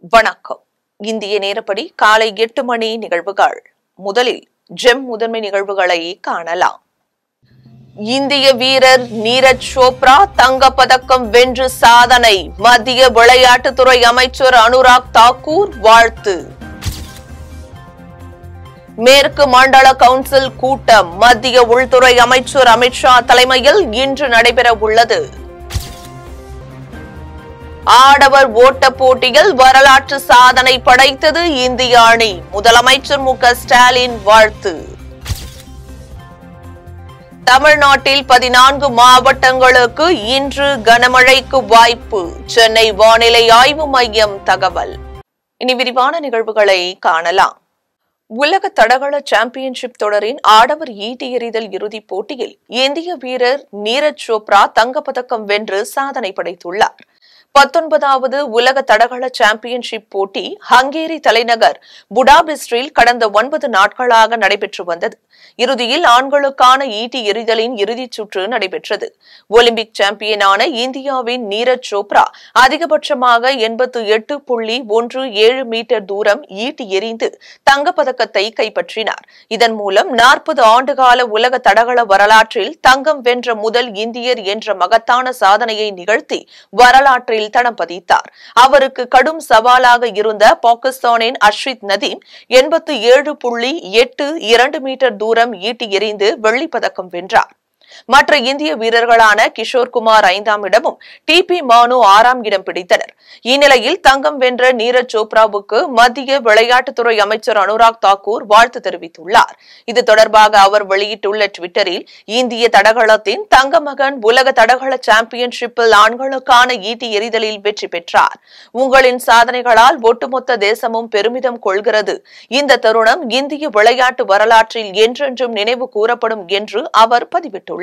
வணக்கம் இந்திய நேரப்படி காலை எட்டு மணி நிகழ்வுகள் முதலில் ஜெம் முதன்மை நிகழ்வுகளை காணலாம் இந்திய வீரர் நீரஜ் சோப்ரா தங்கப் பதக்கம் வென்று சாதனை மத்திய விளையாட்டுத்துறை அமைச்சர் அனுராக் தாக்கூர் வாழ்த்து மேற்கு மண்டல கவுன்சில் கூட்டம் மத்திய உள்துறை அமைச்சர் அமித்ஷா தலைமையில் இன்று நடைபெற உள்ளது ஆடவர் ஓட்டப் போட்டியில் வரலாற்று சாதனை படைத்தது இந்திய அணி முதலமைச்சர் மு க ஸ்டாலின் வாழ்த்து தமிழ்நாட்டில் பதினான்கு மாவட்டங்களுக்கு இன்று கனமழைக்கு வாய்ப்பு சென்னை வானிலை ஆய்வு மையம் தகவல் இனி விரிவான நிகழ்வுகளை காணலாம் உலக தடகள சாம்பியன்ஷிப் தொடரின் ஆடவர் ஈட்டி எறிதல் இறுதிப் போட்டியில் இந்திய வீரர் நீரஜ் சோப்ரா தங்கப்பதக்கம் வென்று சாதனை படைத்துள்ளார் பத்தொன்பதாவது உலக தடகள சாம்பியன்ஷிப் போட்டி ஹங்கேரி தலைநகர் புடாபெஸ்டில் கடந்த ஒன்பது நாட்களாக நடைபெற்று வந்தது இறுதியில் ஆண்களுக்கான ஈட்டி எறிதலின் இறுதிச் சுற்று நடைபெற்றது ஒலிம்பிக் சாம்பியனான இந்தியாவின் நீரஜ் சோப்ரா அதிகபட்சமாக எண்பத்து எட்டு புள்ளி ஒன்று ஏழு மீட்டர் தூரம் ஈட்டி எறிந்து தங்கப்பதக்கத்தை கைப்பற்றினார் இதன் மூலம் நாற்பது ஆண்டுகால உலக தடகள வரலாற்றில் தங்கம் வென்ற முதல் இந்தியர் என்ற மகத்தான சாதனையை நிகழ்த்தி வரலாற்றில் தடம் பதித்தார் அவருக்கு கடும் சவாலாக இருந்த பாகிஸ்தானின் அஷ்ரித் நதீம் எண்பத்து ஏழு புள்ளி எட்டு இரண்டு மீட்டர் தூரம் ஈட்டி எறிந்து வெள்ளிப் பதக்கம் வென்றார் மற்ற இந்திய வீரர்களான கிஷோர் குமார் ஐந்தாம் இடமும் டி பி மானு ஆறாம் இடம் பிடித்தனர் இந்நிலையில் தங்கம் வென்ற நீரஜ் சோப்ராவுக்கு மத்திய விளையாட்டுத்துறை அமைச்சர் அனுராக் தாக்கூர் வாழ்த்து தெரிவித்துள்ளார் இது தொடர்பாக அவர் வெளியிட்டுள்ள டுவிட்டரில் இந்திய தடகளத்தின் தங்க மகன் உலக தடகள சாம்பியன்ஷிப்பில் ஆண்களுக்கான ஈட்டி எறிதலில் வெற்றி பெற்றார் உங்களின் சாதனைகளால் ஒட்டுமொத்த தேசமும் பெருமிதம் கொள்கிறது இந்த தருணம் இந்திய விளையாட்டு வரலாற்றில் என்றென்றும் நினைவு கூறப்படும் என்று அவர் பதிவிட்டுள்ளார்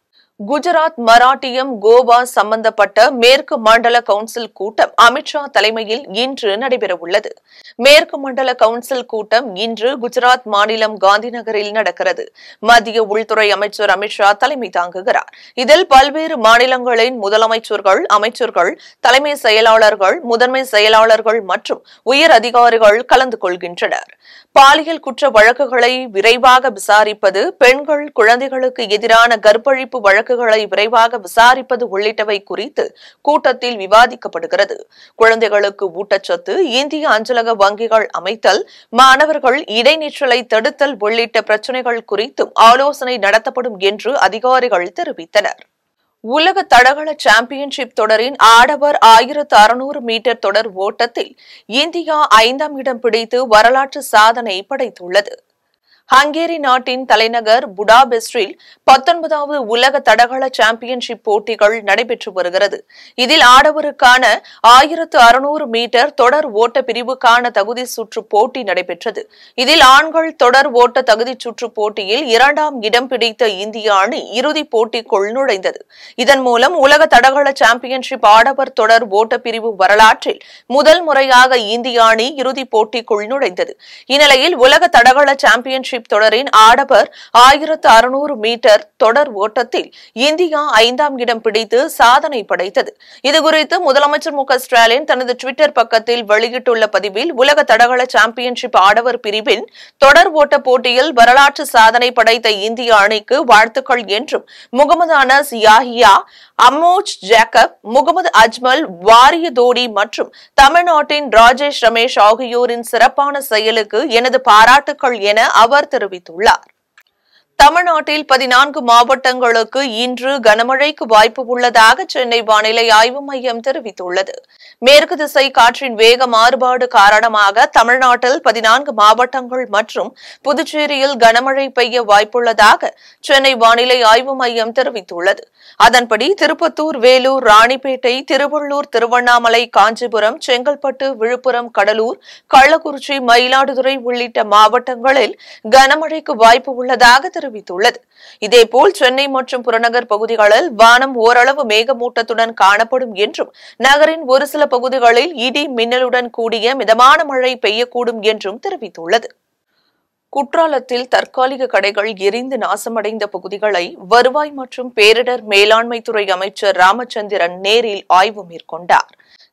குஜராத் மராட்டியம் கோவா சம்பந்தப்பட்ட மேற்கு மண்டல கவுன்சில் கூட்டம் அமித்ஷா தலைமையில் இன்று நடைபெறவுள்ளது மேற்கு மண்டல கவுன்சில் கூட்டம் இன்று குஜராத் மாநிலம் காந்தி நகரில் நடக்கிறது மத்திய உள்துறை அமைச்சர் அமித்ஷா தலைமை தாங்குகிறார் இதில் பல்வேறு மாநிலங்களின் முதலமைச்சர்கள் அமைச்சர்கள் தலைமை செயலாளர்கள் முதன்மை செயலாளர்கள் மற்றும் உயர் அதிகாரிகள் கலந்து கொள்கின்றனர் பாலியல் குற்ற வழக்குகளை விரைவாக விசாரிப்பது பெண்கள் குழந்தைகளுக்கு எதிரான கற்பழிப்பு வழக்குகளை விரைவாக விசாரிப்பது உள்ளிட்டவை குறித்து கூட்டத்தில் விவாதிக்கப்படுகிறது குழந்தைகளுக்கு ஊட்டச்சத்து இந்திய அஞ்சலக வங்கிகள் அமைத்தல் மாணவர்கள் இடைநிற்றலை தடுத்தல் உள்ளிட்ட பிரச்சினைகள் குறித்தும் ஆலோசனை நடத்தப்படும் என்று அதிகாரிகள் தெரிவித்தனர் உலக தடகள சாம்பியன்ஷிப் தொடரின் ஆடவர் ஆயிரத்து அறுநூறு மீட்டர் தொடர் ஓட்டத்தில் இந்தியா ஐந்தாம் இடம் பிடித்து வரலாற்று சாதனை படைத்துள்ளது ஹங்கேரி நாட்டின் தலைநகர் புடாபெஸ்டில் பத்தொன்பதாவது உலக தடகள சாம்பியன்ஷிப் போட்டிகள் நடைபெற்று வருகிறது இதில் ஆடவருக்கான ஆயிரத்து அறுநூறு மீட்டர் தொடர் ஓட்ட பிரிவுக்கான தகுதி சுற்று போட்டி நடைபெற்றது இதில் ஆண்கள் தொடர் ஓட்ட தகுதி சுற்று போட்டியில் இரண்டாம் இடம் பிடித்த இந்திய அணி இறுதிப் போட்டிக்குள் நுழைந்தது இதன் மூலம் உலக தடகள சாம்பியன்ஷிப் ஆடவர் தொடர் ஓட்ட பிரிவு வரலாற்றில் முதல் முறையாக இந்திய அணி இறுதிப் போட்டிக்குள் நுழைந்தது இந்நிலையில் உலக தடகள சாம்பியன்ஷிப் தொடரின் ஆடவர் ஆயிரத்து அறுநூறு மீட்டர் தொடர் ஓட்டத்தில் இந்தியா ஐந்தாம் இடம் பிடித்து சாதனை படைத்தது இதுகுறித்து முதலமைச்சர் மு க ஸ்டாலின் தனது டுவிட்டர் பக்கத்தில் வெளியிட்டுள்ள பதிவில் உலக தடகள சாம்பியன்ஷிப் ஆடவர் பிரிவின் தொடர் ஓட்ட போட்டியில் வரலாற்று சாதனை படைத்த இந்திய அணிக்கு வாழ்த்துக்கள் என்றும் முகமது அனஸ் யாஹியா அம்மோஜ் ஜேக்கப் முகமது அஜ்மல் வாரிய தோடி மற்றும் தமிழ்நாட்டின் ராஜேஷ் ரமேஷ் ஆகியோரின் சிறப்பான செயலுக்கு எனது பாராட்டுக்கள் என அவர் தெரிவித்துள்ளார் தமிழ்நாட்டில் பதினான்கு மாவட்டங்களுக்கு இன்று கனமழைக்கு வாய்ப்பு உள்ளதாக சென்னை வானிலை ஆய்வு மையம் தெரிவித்துள்ளது மேற்கு திசை காற்றின் வேக மாறுபாடு காரணமாக தமிழ்நாட்டில் பதினான்கு மாவட்டங்கள் மற்றும் புதுச்சேரியில் கனமழை பெய்ய வாய்ப்புள்ளதாக சென்னை வானிலை ஆய்வு மையம் தெரிவித்துள்ளது அதன்படி திருப்பத்தூர் வேலூர் ராணிப்பேட்டை திருவள்ளூர் திருவண்ணாமலை காஞ்சிபுரம் செங்கல்பட்டு விழுப்புரம் கடலூர் கள்ளக்குறிச்சி மயிலாடுதுறை உள்ளிட்ட மாவட்டங்களில் கனமழைக்கு வாய்ப்பு உள்ளதாக தெரிவித்துள்ளது இதேபோல் சென்னை மற்றும் புறநகர் பகுதிகளில் வானம் ஓரளவு மேகமூட்டத்துடன் காணப்படும் என்றும் நகரின் ஒரு சில பகுதிகளில் இடி மின்னலுடன் கூடிய மிதமான மழை பெய்யக்கூடும் என்றும் தெரிவித்துள்ளது குற்றாலத்தில் தற்காலிக கடைகள் எரிந்து நாசமடைந்த பகுதிகளை வருவாய் மற்றும் பேரிடர் மேலாண்மை துறை அமைச்சர் ராமச்சந்திரன் நேரில் ஆய்வு மேற்கொண்டார்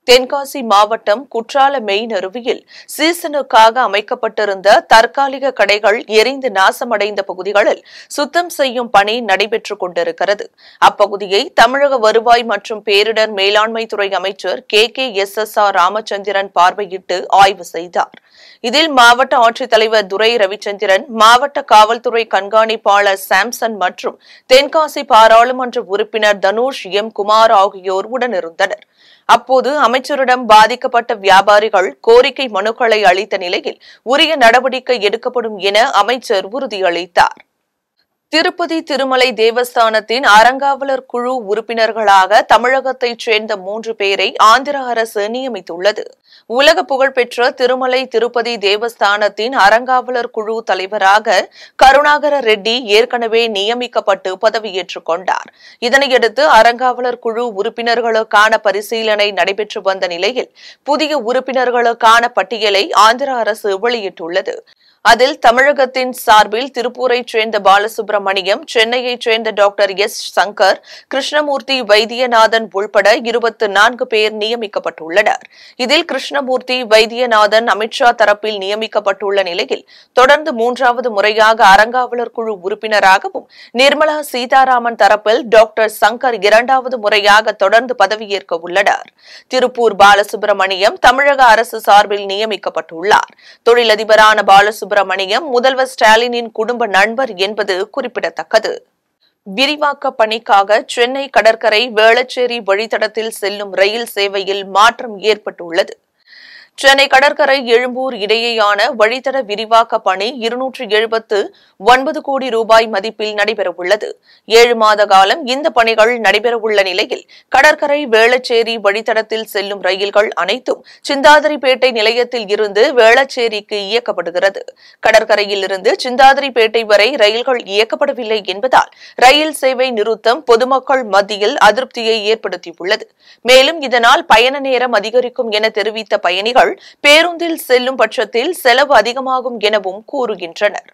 தென்காசி மாவட்டம் குற்றால மெய்நருவியில் சீசனுக்காக அமைக்கப்பட்டிருந்த தற்காலிக கடைகள் எரிந்து நாசமடைந்த பகுதிகளில் சுத்தம் செய்யும் பணி நடைபெற்றுக் கொண்டிருக்கிறது அப்பகுதியை தமிழக வருவாய் மற்றும் பேரிடர் மேலாண்மை துறை அமைச்சர் K K S S R Ramachandran பார்வையிட்டு ஆய்வு செய்தார் இதில் மாவட்ட ஆட்சித்தலைவர் துரை ரவிச்சந்திரன் மாவட்ட காவல்துறை கண்காணிப்பாளர் சாம்சன் மற்றும் தென்காசி பாராளுமன்ற உறுப்பினர் தனுஷ் எம் குமார் ஆகியோர் உடனிருந்தனர் அப்போது அமைச்சரிடம் பாதிக்கப்பட்ட வியாபாரிகள் கோரிக்கை மனுக்களை அளித்த நிலையில் உரிய நடவடிக்கை எடுக்கப்படும் என அமைச்சர் உறுதியளித்தார் திருப்பதி திருமலை தேவஸ்தானத்தின் அறங்காவலர் குழு உறுப்பினர்களாக தமிழகத்தைச் சேர்ந்த மூன்று பேரை ஆந்திர அரசு நியமித்துள்ளது உலக புகழ்பெற்ற திருமலை திருப்பதி தேவஸ்தானத்தின் அறங்காவலர் குழு தலைவராக கருணாகர ரெட்டி ஏற்கனவே நியமிக்கப்பட்டு பதவியேற்றுக் கொண்டார் இதனையடுத்து அறங்காவலர் குழு உறுப்பினர்களுக்கான பரிசீலனை நடைபெற்று வந்த நிலையில் புதிய உறுப்பினர்களுக்கான பட்டியலை ஆந்திர அரசு வெளியிட்டுள்ளது அதில் தமிழகத்தின் சார்பில் திருப்பூரைச் சேர்ந்த பாலசுப்ரமணியம் சென்னையைச் சேர்ந்த டாக்டர் எஸ் சங்கர் கிருஷ்ணமூர்த்தி வைத்தியநாதன் உள்பட இருபத்து நான்கு பேர் நியமிக்கப்பட்டுள்ளனர் இதில் கிருஷ்ணமூர்த்தி வைத்தியநாதன் அமித்ஷா தரப்பில் நியமிக்கப்பட்டுள்ள நிலையில் தொடர்ந்து மூன்றாவது முறையாக அறங்காவலர் குழு உறுப்பினராகவும் நிர்மலா சீதாராமன் தரப்பில் டாக்டர் சங்கர் இரண்டாவது முறையாக தொடர்ந்து பதவியேற்க உள்ளனர் திருப்பூர் பாலசுப்ரமணியம் தமிழக அரசு சார்பில் நியமிக்கப்பட்டுள்ளார் தொழிலதிபரான பாலசுப்ரமணியம் முதல்வர் ஸ்டாலினின் குடும்ப நண்பர் என்பது குறிப்பிடத்தக்கது விரிவாக்க பணிக்காக சென்னை கடற்கரை வேளச்சேரி வழித்தடத்தில் செல்லும் ரயில் சேவையில் மாற்றம் ஏற்பட்டுள்ளது சென்னை கடற்கரை எழும்பூர் இடையேயான வழித்தட விரிவாக்க பணி இருநூற்று எழுபத்து ஒன்பது கோடி ரூபாய் மதிப்பில் நடைபெறவுள்ளது ஏழு மாத காலம் இந்த பணிகள் நடைபெறவுள்ள நிலையில் கடற்கரை வேளச்சேரி வழித்தடத்தில் செல்லும் ரயில்கள் அனைத்தும் சிந்தாதிரிப்பேட்டை நிலையத்தில் இருந்து வேளச்சேரிக்கு இயக்கப்படுகிறது கடற்கரையில் இருந்து சிந்தாதிரிப்பேட்டை வரை ரயில்கள் இயக்கப்படவில்லை என்பதால் ரயில் சேவை நிறுத்தம் பொதுமக்கள் மத்தியில் அதிருப்தியை ஏற்படுத்தியுள்ளது மேலும் இதனால் பயண நேரம் அதிகரிக்கும் என தெரிவித்த பயணிகள் பேருந்தில் செல்லும் பட்சத்தில் செலவு அதிகமாகும் எனவும் கூறுகின்றனர்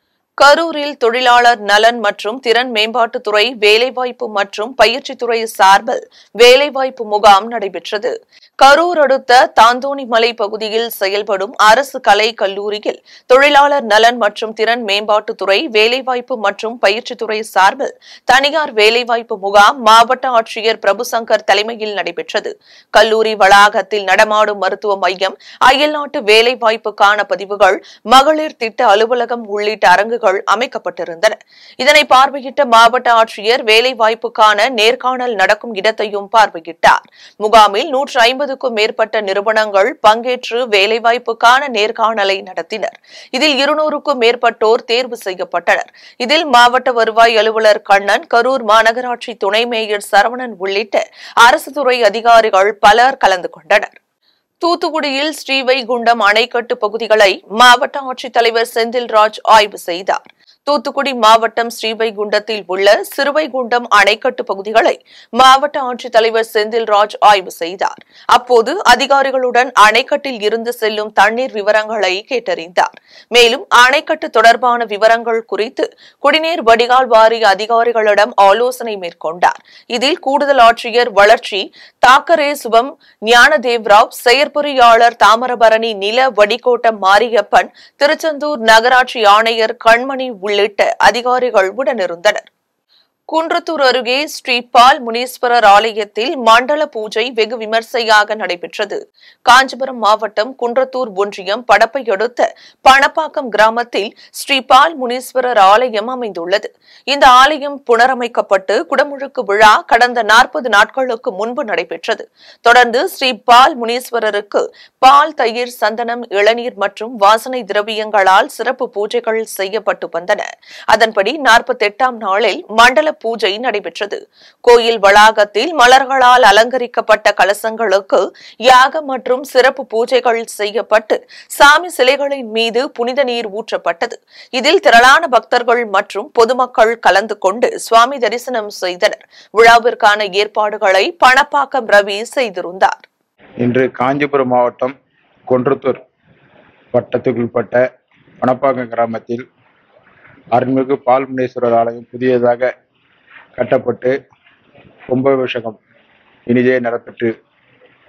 கரூரில் தொழிலாளர் நலன் மற்றும் திறன் மேம்பாட்டுத்துறை வேலைவாய்ப்பு மற்றும் பயிற்சித்துறை சார்பில் வேலைவாய்ப்பு முகாம் நடைபெற்றது கரூர் அடுத்த தாந்தோணிமலை பகுதியில் செயல்படும் அரசு கலை கல்லூரியில் தொழிலாளர் நலன் மற்றும் திறன் மேம்பாட்டுத்துறை வேலைவாய்ப்பு மற்றும் பயிற்சித்துறை சார்பில் தனியார் வேலைவாய்ப்பு முகாம் மாவட்ட ஆட்சியர் பிரபுசங்கர் தலைமையில் நடைபெற்றது கல்லூரி வளாகத்தில் நடமாடும் மருத்துவ மையம் அயல்நாட்டு வேலைவாய்ப்புக்கான பதிவுகள் மகளிர் திட்ட அலுவலகம் உள்ளிட்ட அரங்குகள் அமைக்கப்பட்டிருந்தன இதனை பார்வையிட்ட மாவட்ட ஆட்சியர் வேலைவாய்ப்புக்கான நேர்காணல் நடக்கும் இடத்தையும் பார்வையிட்டார் முகாமில் நூற்று ஐம்பதுக்கும் மேற்பட்ட நிறுவனங்கள் பங்கேற்று வேலைவாய்ப்புக்கான நேர்காணலை நடத்தினர் இதில் இருநூறுக்கும் மேற்பட்டோர் தேர்வு செய்யப்பட்டனர் இதில் மாவட்ட வருவாய் அலுவலர் கண்ணன் கரூர் மாநகராட்சி துணை மேயர் சரவணன் உள்ளிட்ட அரசு துறை அதிகாரிகள் பலர் கலந்து கொண்டனர் தூத்துக்குடியில் ஸ்ரீவைகுண்டம் அணைக்கட்டு பகுதிகளை மாவட்ட ஆட்சித்தலைவர் செந்தில்ராஜ் ஆய்வு செய்தார் தூத்துக்குடி மாவட்டம் ஸ்ரீவைகுண்டத்தில் உள்ள சிறுவைகுண்டம் அணைக்கட்டு பகுதிகளை மாவட்ட ஆட்சித்தலைவர் செந்தில்ராஜ் ஆய்வு செய்தார் அப்போது அதிகாரிகளுடன் அணைக்கட்டில் இருந்து செல்லும் தண்ணீர் விவரங்களை கேட்டறிந்தார் மேலும் அணைக்கட்டு தொடர்பான விவரங்கள் குறித்து குடிநீர் வடிகால் வாரிய அதிகாரிகளிடம் ஆலோசனை மேற்கொண்டார் இதில் கூடுதல் ஆட்சியர் வளர்ச்சி தாக்கரே சுபம் ஞானதேவ்ராவ் செயற்பொறியாளர் தாமிரபரணி நில வடிகோட்டம் மாரியப்பன் திருச்செந்தூர் நகராட்சி ஆணையர் கண்மணி உள்ளிட்ட அதிகாரிகள் உடனிருந்தனர் குன்றத்தூர் அருகே ஸ்ரீ பால் முனீஸ்வரர் ஆலயத்தில் மண்டல பூஜை வெகு விமர்சையாக நடைபெற்றது காஞ்சிபுரம் மாவட்டம் குன்றத்தூர் ஒன்றியம் படப்பை அடுத்த பணப்பாக்கம் கிராமத்தில் ஸ்ரீ பால் முனீஸ்வரர் ஆலயம் அமைந்துள்ளது இந்த ஆலயம் புனரமைக்கப்பட்டு குடமுழுக்கு விழா கடந்த நாற்பது நாட்களுக்கு முன்பு நடைபெற்றது தொடர்ந்து ஸ்ரீ பால் முனீஸ்வரருக்கு பால் தயிர் சந்தனம் இளநீர் மற்றும் வாசனை திரவியங்களால் சிறப்பு பூஜைகள் செய்யப்பட்டு வந்தன அதன்படி நாற்பத்தெட்டாம் நாளில் மண்டல பூஜை நடைபெற்றது கோயில் வளாகத்தில் மலர்களால் அலங்கரிக்கப்பட்ட கலசங்களுக்கு யாக மற்றும் சிறப்பு பூஜைகள் செய்யப்பட்டு சாமி சிலைகளின் மீது புனித நீர் ஊற்றப்பட்டது இதில் திரளான பக்தர்கள் மற்றும் பொதுமக்கள் கலந்து கொண்டு சுவாமி தரிசனம் செய்தனர் விழாவிற்கான ஏற்பாடுகளை பணப்பாக்கம் ரவி செய்திருந்தார் இன்று காஞ்சிபுரம் மாவட்டம் கொன்றத்தூர் வட்டத்துக்குட்பட்ட பணப்பாக்கம் கிராமத்தில் அருள்மிகு பால்முனீஸ்வரர் ஆலயம் புதியதாக கட்டப்பட்டு கும்பாபிஷேகம் இனிதே நடைபெற்று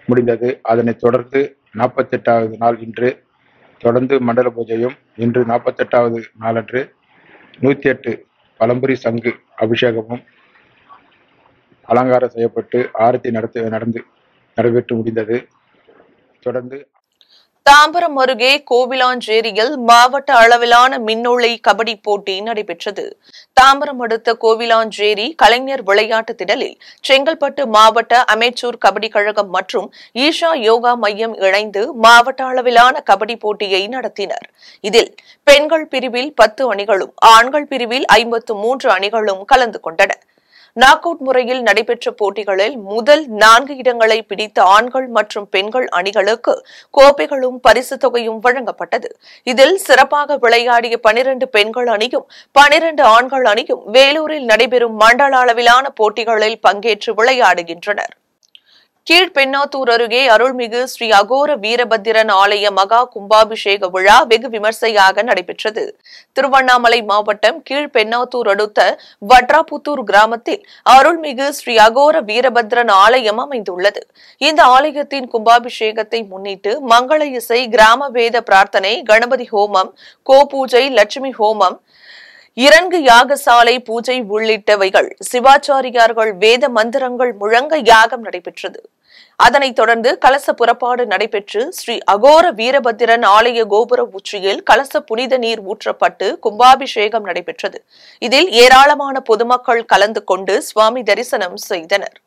முடிந்தது அதனைத் தொடர்ந்து நாற்பத்தெட்டாவது நாள் இன்று தொடர்ந்து மண்டல பூஜையும் இன்று நாற்பத்தெட்டாவது நாளன்று நூத்தி எட்டு பழம்புரி சங்கு அபிஷேகமும் அலங்காரம் செய்யப்பட்டு ஆரத்தி நடத்த நடந்து நடைபெற்று முடிந்தது தொடர்ந்து தாம்பரம் அருகே கோவிலாஞ்சேரியில் மாவட்ட அளவிலான மின்னொளி கபடி போட்டி நடைபெற்றது தாம்பரம் அடுத்த கோவிலாஞ்சேரி கலைஞர் விளையாட்டு திடலில் செங்கல்பட்டு மாவட்ட அமெச்சூர் கபடி கழகம் மற்றும் ஈஷா யோகா மையம் இணைந்து மாவட்ட அளவிலான கபடி போட்டியை நடத்தினர் இதில் பெண்கள் பிரிவில் பத்து அணிகளும் ஆண்கள் பிரிவில் ஐம்பத்து மூன்று அணிகளும் கலந்து கொண்டன நாக் அவுட் முறையில் நடைபெற்ற போட்டிகளில் முதல் நான்கு இடங்களை பிடித்த ஆண்கள் மற்றும் பெண்கள் அணிகளுக்கு கோப்பைகளும் பரிசுத் தொகையும் வழங்கப்பட்டது இதில் சிறப்பாக விளையாடிய பனிரண்டு பெண்கள் அணியும் பனிரண்டு ஆண்கள் அணியும் வேலூரில் நடைபெறும் மண்டல அளவிலான போட்டிகளில் பங்கேற்று விளையாடுகின்றனர் கீழ்பெண்ணாத்தூர் அருகே அருள்மிகு ஸ்ரீ அகோர வீரபத்திரன் ஆலய மகா கும்பாபிஷேக விழா வெகு விமர்சையாக நடைபெற்றது திருவண்ணாமலை மாவட்டம் கீழ்பெண்ணாத்தூர் அடுத்த வட்ராபுத்தூர் கிராமத்தில் அருள்மிகு ஸ்ரீ அகோர வீரபத்ரன் ஆலயம் அமைந்துள்ளது இந்த ஆலயத்தின் கும்பாபிஷேகத்தை முன்னிட்டு மங்கள இசை கிராம வேத பிரார்த்தனை கணபதி ஹோமம் கோபூஜை லட்சுமி ஹோமம் இறங்கு யாகசாலை பூஜை உள்ளிட்டவைகள் சிவாச்சாரியார்கள் வேத மந்திரங்கள் முழங்க யாகம் நடைபெற்றது அதனைத் தொடர்ந்து கலச புறப்பாடு நடைபெற்று ஸ்ரீ அகோர வீரபத்திரன் ஆலய கோபுர உச்சியில் கலச புனித நீர் ஊற்றப்பட்டு கும்பாபிஷேகம் நடைபெற்றது இதில் ஏராளமான பொதுமக்கள் கலந்து கொண்டு சுவாமி தரிசனம் செய்தனர்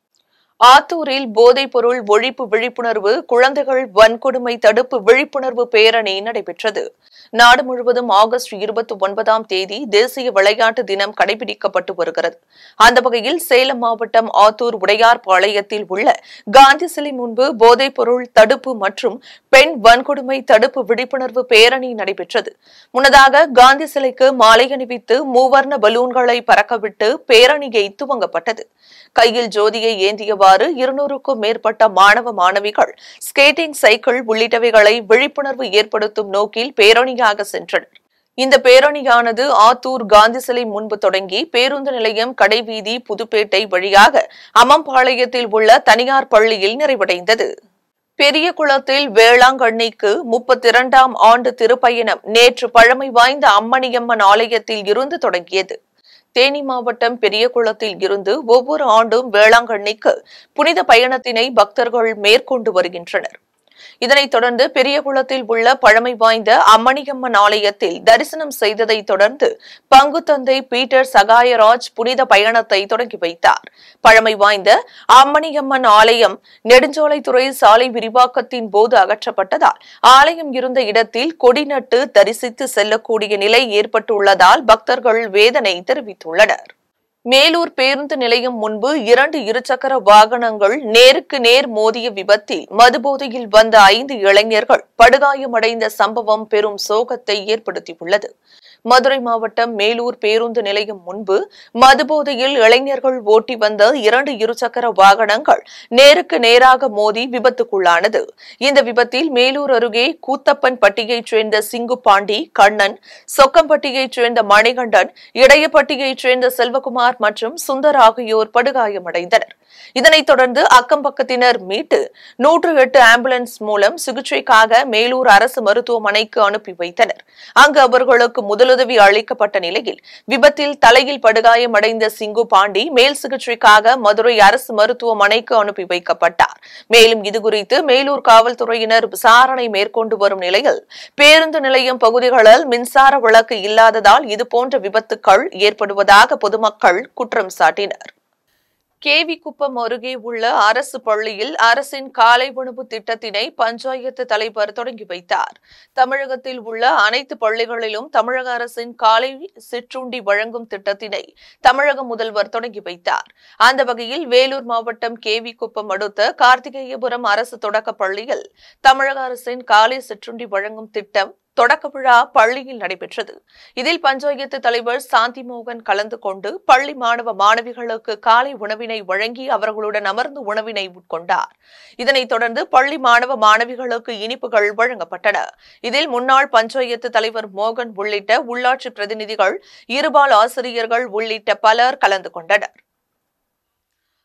ஆத்தூரில் போதைப் பொருள் ஒழிப்பு விழிப்புணர்வு குழந்தைகள் வன்கொடுமை தடுப்பு விழிப்புணர்வு பேரணி நடைபெற்றது நாடு முழுவதும் ஆகஸ்ட் இருபத்தி ஒன்பதாம் தேதி தேசிய விளையாட்டு தினம் கடைபிடிக்கப்பட்டு வருகிறது அந்த வகையில் சேலம் மாவட்டம் ஆத்தூர் உடையார்பாளையத்தில் உள்ள காந்தி சிலை முன்பு போதைப் பொருள் தடுப்பு மற்றும் பெண் வன்கொடுமை தடுப்பு விழிப்புணர்வு பேரணி நடைபெற்றது முன்னதாக காந்தி சிலைக்கு மாலை அணிவித்து மூவர்ண பலூன்களை பறக்கவிட்டு பேரணியை துவங்கப்பட்டது கையில் ஜோதியை ஏந்தியவாறு இருநூறுக்கும் மேற்பட்ட மாணவ மாணவிகள் ஸ்கேட்டிங் சைக்கிள் உள்ளிட்டவைகளை விழிப்புணர்வு ஏற்படுத்தும் நோக்கில் பேரணியாக சென்றனர் இந்த பேரணியானது ஆத்தூர் காந்தி சிலை முன்பு தொடங்கி பேருந்து நிலையம் கடைவீதி புதுப்பேட்டை வழியாக அம்மம்பாளையத்தில் உள்ள தனியார் பள்ளியில் நிறைவடைந்தது பெரிய குளத்தில் வேளாங்கண்ணிக்கு முப்பத்தி இரண்டாம் ஆண்டு திருப்பயணம் நேற்று பழமை வாய்ந்த அம்மணியம்மன் ஆலயத்தில் இருந்து தொடங்கியது தேனி மாவட்டம் பெரியகுளத்தில் இருந்து ஒவ்வொரு ஆண்டும் வேளாங்கண்ணிக்கு புனித பயணத்தினை பக்தர்கள் மேற்கொண்டு வருகின்றனர் இதனைத் தொடர்ந்து பெரியகுளத்தில் உள்ள பழமை வாய்ந்த அம்மணியம்மன் ஆலயத்தில் தரிசனம் செய்ததை தொடர்ந்து பங்கு தந்தை பீட்டர் சகாயராஜ் புனித பயணத்தை தொடங்கி வைத்தார் பழமை வாய்ந்த அம்மணியம்மன் ஆலயம் நெடுஞ்சாலைத்துறை சாலை விரிவாக்கத்தின் போது அகற்றப்பட்டதால் ஆலயம் இருந்த இடத்தில் கொடி நட்டு தரிசித்து செல்லக்கூடிய நிலை ஏற்பட்டுள்ளதால் பக்தர்கள் வேதனை தெரிவித்துள்ளனர் மேலூர் பேருந்து நிலையம் முன்பு இரண்டு இருசக்கர வாகனங்கள் நேருக்கு நேர் மோதிய விபத்தில் மதுபோதையில் வந்த ஐந்து இளைஞர்கள் படுகாயமடைந்த சம்பவம் பெரும் சோகத்தை ஏற்படுத்தியுள்ளது மதுரை மாவட்டம் மேலூர் பேருந்து நிலையம் முன்பு மதுபோதையில் இளைஞர்கள் ஓட்டி வந்த இரண்டு இருசக்கர வாகனங்கள் நேருக்கு நேராக மோதி விபத்துக்குள்ளானது இந்த விபத்தில் மேலூர் அருகே கூத்தப்பன் பட்டியைச் சேர்ந்த சிங்கு பாண்டி கண்ணன் சொக்கம்பட்டியைச் சேர்ந்த மணிகண்டன் இடையப்பட்டியைச் சேர்ந்த செல்வகுமார் மற்றும் சுந்தர் ஆகியோர் படுகாயமடைந்தனர் இதனைத் தொடர்ந்து அக்கம் பக்கத்தினர் மீட்டு நூற்று எட்டு ஆம்புலன்ஸ் மூலம் சிகிச்சைக்காக மேலூர் அரசு மருத்துவமனைக்கு அனுப்பி வைத்தனர் அங்கு அவர்களுக்கு முதலுதவி அளிக்கப்பட்ட நிலையில் விபத்தில் தலையில் படுகாயமடைந்த சிங்கு பாண்டி மேல் சிகிச்சைக்காக மதுரை அரசு மருத்துவமனைக்கு அனுப்பி வைக்கப்பட்டார் மேலும் இதுகுறித்து மேலூர் காவல்துறையினர் விசாரணை மேற்கொண்டு வரும் நிலையில் பேருந்து நிலையம் பகுதிகளில் மின்சார விளக்கு இல்லாததால் இதுபோன்ற விபத்துக்கள் ஏற்படுவதாக பொதுமக்கள் குற்றம் சாட்டினர் கேவிக்குப்பம் அருகே உள்ள அரசு பள்ளியில் அரசின் காலை உணவு திட்டத்தினை பஞ்சாயத்து தலைவர் தொடங்கி வைத்தார் தமிழகத்தில் உள்ள அனைத்து பள்ளிகளிலும் தமிழக அரசின் காலை சிற்றுண்டி வழங்கும் திட்டத்தினை தமிழக முதல்வர் தொடங்கி வைத்தார் அந்த வகையில் வேலூர் மாவட்டம் கேவிக்குப்பம் அடுத்த கார்த்திகேயபுரம் அரசு தொடக்க பள்ளியில் தமிழக அரசின் காலை சிற்றுண்டி வழங்கும் திட்டம் தொடக்க விழா பள்ளியில் நடைபெற்றது இதில் பஞ்சாயத்து தலைவர் சாந்தி மோகன் கலந்து கொண்டு பள்ளி மாணவ மாணவிகளுக்கு காலை உணவினை வழங்கி அவர்களுடன் அமர்ந்து உணவினை உட்கொண்டார் இதனைத் தொடர்ந்து பள்ளி மாணவ மாணவிகளுக்கு இனிப்புகள் வழங்கப்பட்டன இதில் முன்னாள் பஞ்சாயத்து தலைவர் மோகன் உள்ளிட்ட உள்ளாட்சி பிரதிநிதிகள் இருபால் ஆசிரியர்கள் உள்ளிட்ட பலர் கலந்து கொண்டனர்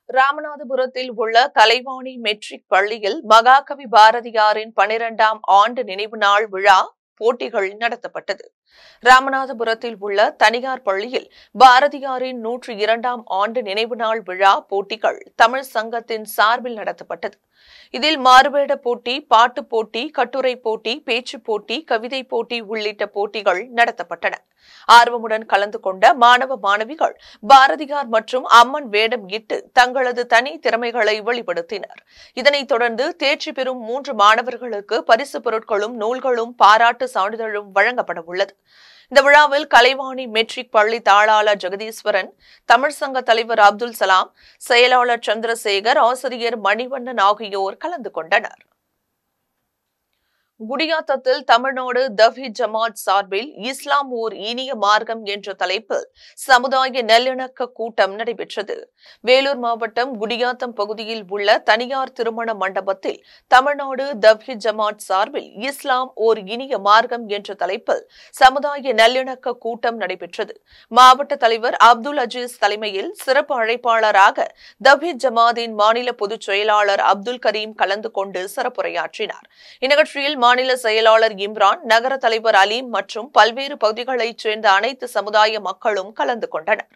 ராமநாதபுரத்தில் உள்ள கலைவாணி மெட்ரிக் பள்ளியில் மகாகவி பாரதியாரின் பனிரெண்டாம் ஆண்டு நினைவு நாள் விழா போட்டிகள் நடத்தப்பட்டது ராமநாதபுரத்தில் உள்ள தனியார் பள்ளியில் பாரதியாரின் நூற்று இரண்டாம் ஆண்டு நினைவு நாள் விழா போட்டிகள் தமிழ் சங்கத்தின் சார்பில் நடத்தப்பட்டது இதில் மாறுவேட போட்டி பாட்டு போட்டி கட்டுரை போட்டி பேச்சு போட்டி கவிதை போட்டி உள்ளிட்ட போட்டிகள் நடத்தப்பட்டன ஆர்வமுடன் கலந்து கொண்ட மாணவ மாணவிகள் பாரதியார் மற்றும் அம்மன் வேடம் இட்டு தங்களது தனி திறமைகளை வெளிப்படுத்தினர் இதனைத் தொடர்ந்து தேர்ச்சி பெறும் மூன்று மாணவர்களுக்கு பரிசு பொருட்களும் நூல்களும் பாராட்டு சான்றிதழும் வழங்கப்பட உள்ளது இந்த விழாவில் கலைவாணி மெட்ரிக் பள்ளி தாளாளர் ஜெகதீஸ்வரன் தமிழ் சங்க தலைவர் அப்துல் சலாம் செயலாளர் சந்திரசேகர் ஆசிரியர் மணிவண்ணன் ஆகியோர் கலந்து கொண்டனர் குடியாத்தத்தில் தமிழ்நாடு தவ்ஹி ஜமாத் சார்பில் இஸ்லாம் ஓர் இனிய மார்க்கம் என்ற தலைப்பில் சமுதாய நல்லிணக்க கூட்டம் நடைபெற்றது வேலூர் மாவட்டம் குடியாத்தம் பகுதியில் உள்ள தனியார் திருமண மண்டபத்தில் தமிழ்நாடு தவ்ஹி ஜமாத் சார்பில் இஸ்லாம் ஓர் இனிய மார்க்கம் என்ற தலைப்பில் சமுதாய நல்லிணக்க கூட்டம் நடைபெற்றது மாவட்ட தலைவர் அப்துல் அஜீஸ் தலைமையில் சிறப்பு அழைப்பாளராக தவ்ஹி ஜமாத்தின் மாநில பொதுச் செயலாளர் அப்துல் கரீம் கலந்து கொண்டு சிறப்புரையாற்றினார் இந்நிகழ்ச்சியில் மாநில செயலாளர் இம்ரான் நகர தலைவர் அலீம் மற்றும் பல்வேறு பகுதிகளைச் சேர்ந்த அனைத்து சமுதாய மக்களும் கலந்து கொண்டனர்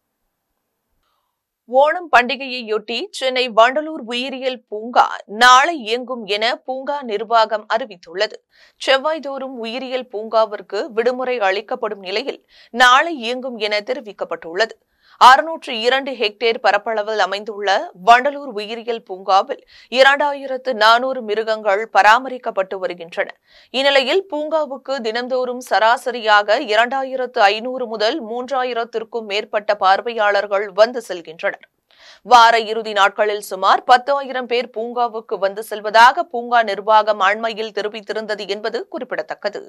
ஓணம் பண்டிகையையொட்டி சென்னை வண்டலூர் உயிரியல் பூங்கா நாளை இயங்கும் என பூங்கா நிர்வாகம் அறிவித்துள்ளது செவ்வாய்தோறும் உயிரியல் பூங்காவிற்கு விடுமுறை அளிக்கப்படும் நிலையில் நாளை இயங்கும் என தெரிவிக்கப்பட்டுள்ளது அறுநூற்று இரண்டு ஹெக்டேர் பரப்பளவில் அமைந்துள்ள வண்டலூர் உயிரியல் பூங்காவில் இரண்டாயிரத்து நானூறு மிருகங்கள் பராமரிக்கப்பட்டு வருகின்றன இந்நிலையில் பூங்காவுக்கு தினந்தோறும் சராசரியாக இரண்டாயிரத்து ஐநூறு முதல் மூன்றாயிரத்திற்கும் மேற்பட்ட பார்வையாளர்கள் வந்து செல்கின்றனர் வார இறுதி நாட்களில் சுமார் பத்தாயிரம் பேர் பூங்காவுக்கு வந்து செல்வதாக பூங்கா நிர்வாகம் அண்மையில் தெரிவித்திருந்தது என்பது குறிப்பிடத்தக்கது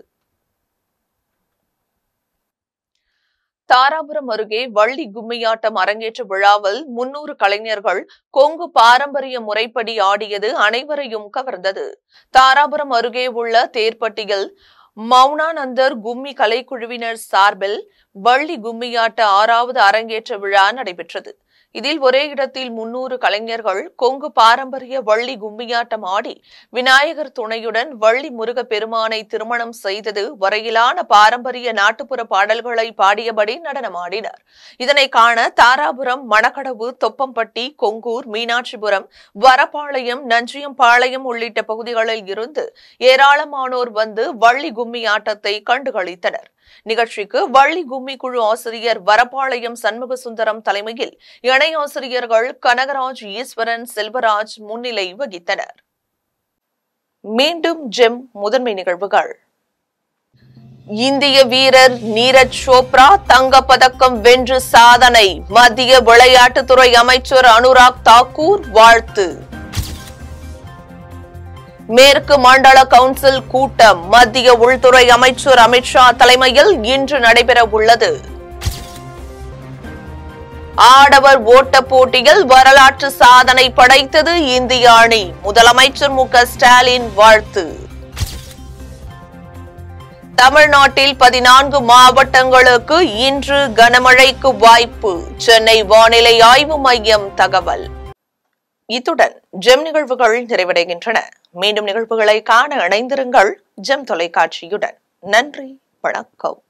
தாராபுரம் அருகே வள்ளி கும்மியாட்டம் அரங்கேற்ற விழாவில் முன்னூறு கலைஞர்கள் கொங்கு பாரம்பரிய முறைப்படி ஆடியது அனைவரையும் கவர்ந்தது தாராபுரம் அருகே உள்ள தேர்ப்பட்டியில் மௌனானந்தர் கும்மி கலைக்குழுவினர் சார்பில் வள்ளி கும்மியாட்ட ஆறாவது அரங்கேற்ற விழா நடைபெற்றது இதில் ஒரே இடத்தில் முன்னூறு கலைஞர்கள் கொங்கு பாரம்பரிய வள்ளி கும்மியாட்டம் ஆடி விநாயகர் துணையுடன் வள்ளி முருக பெருமானை திருமணம் செய்தது வரையிலான பாரம்பரிய நாட்டுப்புற பாடல்களை பாடியபடி நடனமாடினர் இதனை காண தாராபுரம் மணக்கடவு தொப்பம்பட்டி கொங்கூர் மீனாட்சிபுரம் வரப்பாளையம் நஞ்சியம்பாளையம் உள்ளிட்ட பகுதிகளில் இருந்து ஏராளமானோர் வந்து வள்ளி கும்மி ஆட்டத்தை கண்டுகளித்தனர் நிகழ்ச்சிக்கு வள்ளி கும்மி குழு ஆசிரியர் வரப்பாளையம் சண்முக சுந்தரம் தலைமையில் இணை ஆசிரியர்கள் கனகராஜ் ஈஸ்வரன் செல்வராஜ் முன்னிலை வகித்தனர் மீண்டும் ஜெம் முதன்மை நிகழ்வுகள் இந்திய வீரர் நீரஜ் சோப்ரா தங்கப் பதக்கம் வென்று சாதனை மத்திய விளையாட்டுத்துறை அமைச்சர் அனுராக் தாக்கூர் வாழ்த்து மேற்கு மண்டல கவுன்சில் கூட்டம் மத்திய உள்துறை அமைச்சர் அமித்ஷா தலைமையில் இன்று நடைபெற உள்ளது ஆடவர் ஓட்ட போட்டியில் வரலாற்று சாதனை படைத்தது இந்திய அணி முதலமைச்சர் மு க ஸ்டாலின் வாழ்த்து தமிழ்நாட்டில் பதினான்கு மாவட்டங்களுக்கு இன்று கனமழைக்கு வாய்ப்பு சென்னை வானிலை ஆய்வு மையம் தகவல் இத்துடன் ஜெம் நிகழ்வுகள் நிறைவடைகின்றன மீண்டும் நிகழ்வுகளை காண இணைந்திருங்கள் ஜெம் தொலைக்காட்சியுடன் நன்றி வணக்கம்